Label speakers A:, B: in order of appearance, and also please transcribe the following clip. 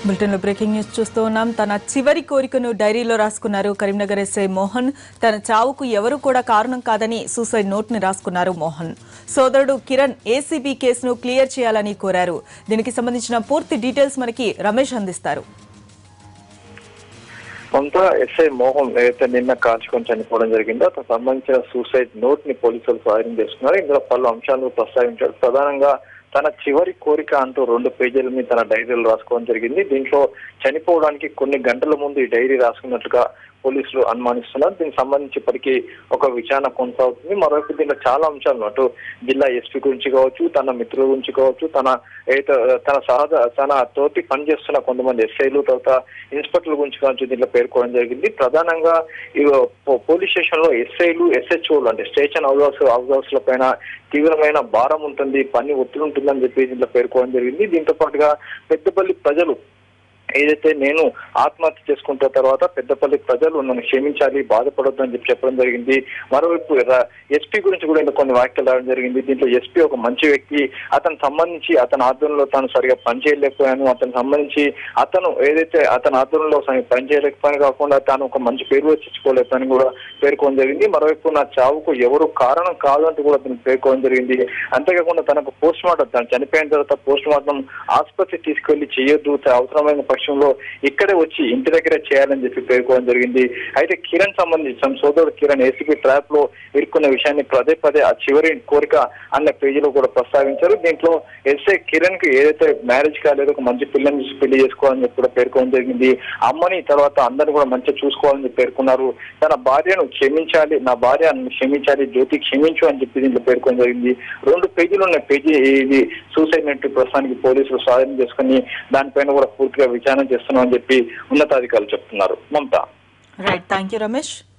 A: బులెటిన్లో breaking news చూస్తూ ఉన్నాం తన చివరి కోరికను డైరీలో రాసుకున్నారు కరీంనగర్ ఎస్ఐ మోహన్ తన చావుకు ఎవరు కూడా కారణం కాదని సూసైడ్ నోట్ ని రాసుకున్నారు మోహన్ సోదరుడు కిరణ్ ఏసీబీ కేసును క్లియర్ చేయాలని కోరారు దీనికి సంబంధించిన పూర్తి డీటెయిల్స్ మనకి రమేష్ అందిస్తారు
B: కొంత ఎస్ఐ మోహన్ ఏదైతే నిన్న కాల్చుకొని చనిపోవడం జరిగిందో అతనికి సంబంధించిన సూసైడ్ నోట్ ని పోలీసులు స్వాధీనం చేసుకున్నారు ఇందులో పలు అంశాలను ప్రస్తావించారు ప్రధానంగా తన చివరి కోరిక అంటూ రెండు పేజీల మీద తన డైరీలో రాసుకోవడం జరిగింది దీంట్లో చనిపోవడానికి కొన్ని గంటల ముందు ఈ డైరీ రాసుకున్నట్లుగా పోలీసులు అనుమానిస్తున్నారు దీనికి సంబంధించి ఇప్పటికీ ఒక విచారణ కొనసాగుతుంది మరోవైపు దీంట్లో చాలా అంశాలు అటు జిల్లా ఎస్పీ గురించి కావచ్చు తన మిత్రుల గురించి కావచ్చు తన ఏదైతే తన సహజ తన తోటి పనిచేస్తున్న కొంతమంది ఎస్ఐలు తర్వాత ఇన్స్పెక్టర్ల గురించి కావచ్చు దీంట్లో పేర్కోవడం జరిగింది ప్రధానంగా ఈ పో- పోలీస్ స్టేషన్ లో ఎస్ఐలు ఎస్హెచ్ఓలు అంటే స్టేషన్ హౌస్ హౌస్ హౌస్ హౌస్ల పైన తీవ్రమైన భారం ఉంటుంది పని ఒత్తిడి ఉంటుందని చెప్పి దీంట్లో పేర్కోవడం జరిగింది దీంతో పాటుగా పెద్దపల్లి ప్రజలు ఏదైతే నేను ఆత్మహత్య చేసుకుంటున్న తర్వాత పెద్దపల్లి ప్రజలు నన్ను క్షమించాలి బాధపడొద్దు అని చెప్పి చెప్పడం జరిగింది మరోవైపు ఎస్పీ గురించి కూడా ఇంకా కొన్ని వ్యాఖ్యలు రావడం జరిగింది దీంట్లో ఎస్పీ ఒక మంచి వ్యక్తి అతను సంబంధించి అతని ఆధ్వర్యంలో తాను సరిగా పనిచేయలేకపోయాను అతను సంబంధించి అతను ఏదైతే అతని ఆధ్వర్యంలో సరిగ్గా పనిచేయలేకపోయాను కాకుండా తాను ఒక మంచి పేరు వచ్చించుకోలేకపోయాను కూడా పేర్కోవడం జరిగింది మరోవైపు నా చావుకు ఎవరు కారణం కాదు అంటూ కూడా అతను పేర్కోవడం జరిగింది అంతేకాకుండా తనకు పోస్ట్ మార్టం తను చనిపోయిన తర్వాత పోస్ట్ మార్టం ఆసుపత్రి తీసుకెళ్లి చేయొద్దు త- అవసరమైన పక్షంలో ఇక్కడే వచ్చి ఇంటి దగ్గరే చేయాలని చెప్పి పేర్కోవడం జరిగింది అయితే కిరణ్ సంబంధించి తన సోదరుడు కిరణ్ ఏసీపీ ట్రాప్ లో ఇరుక్కున్న విషయాన్ని పదే పదే ఆ చివరి కోరిక అన్న పేజీలో కూడా ప్రస్తావించారు దీంట్లో ఎస్ఐ కిరణ్ కి ఏదైతే మ్యారేజ్ కాలేదు ఒక మంచి పిల్లని చూసి పెళ్లి చేసుకోవాలని చెప్పి కూడా పేర్కోవడం జరిగింది అమ్మని తర్వాత అందరిని కూడా మంచిగా చూసుకోవాలని చెప్పి పేర్కొన్నారు తన భార్యను క్షమించాలి నా భార్య నన్ను క్షమించాలి జ్యోతి క్షమించు అని చెప్పి దీంట్లో పేర్కొనడం జరిగింది రెండు పేజీలు ఉన్న పేజీ ఇది సూసైడ్ నెట్ ప్రస్తుతానికి పోలీసులు స్వాధీనం చేసుకుని దానిపైన కూడా పూర్తిగా విచారణ చేస్తున్నామని చెప్పి ఉన్నతాధికారులు చెప్తున్నారు Mamata
A: right thank you Ramesh